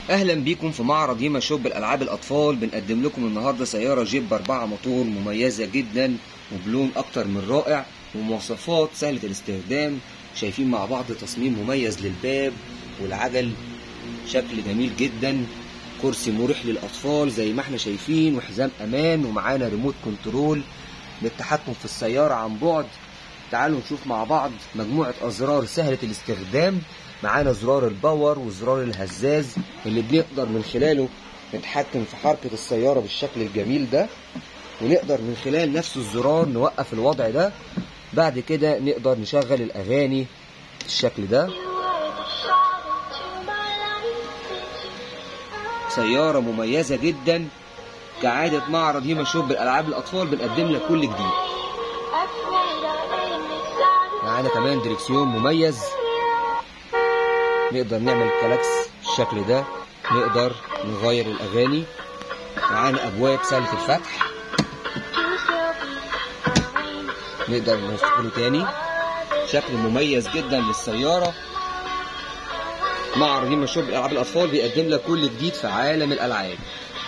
اهلا بيكم في معرض يما شوب الالعاب الاطفال بنقدم لكم النهارده سياره جيب اربعة موتور مميزه جدا وبلون اكتر من رائع ومواصفات سهله الاستخدام شايفين مع بعض تصميم مميز للباب والعجل شكل جميل جدا كرسي مريح للاطفال زي ما احنا شايفين وحزام امان ومعانا ريموت كنترول للتحكم في السياره عن بعد تعالوا نشوف مع بعض مجموعه ازرار سهله الاستخدام معانا زرار الباور وزرار الهزاز اللي بنقدر من خلاله نتحكم في حركة السيارة بالشكل الجميل ده ونقدر من خلال نفس الزرار نوقف الوضع ده بعد كده نقدر نشغل الأغاني بالشكل ده سيارة مميزة جدا كعادة معرض هيما شوب بالألعاب الأطفال بنقدم لك كل جديد معانا كمان دريكسيون مميز نقدر نعمل كلاكس بالشكل ده نقدر نغير الأغاني معانا أبواب سهلة الفتح نقدر نفتحه تاني شكل مميز جدا للسيارة معرض هيما شوب ألعاب الأطفال بيقدم لك كل جديد في عالم الألعاب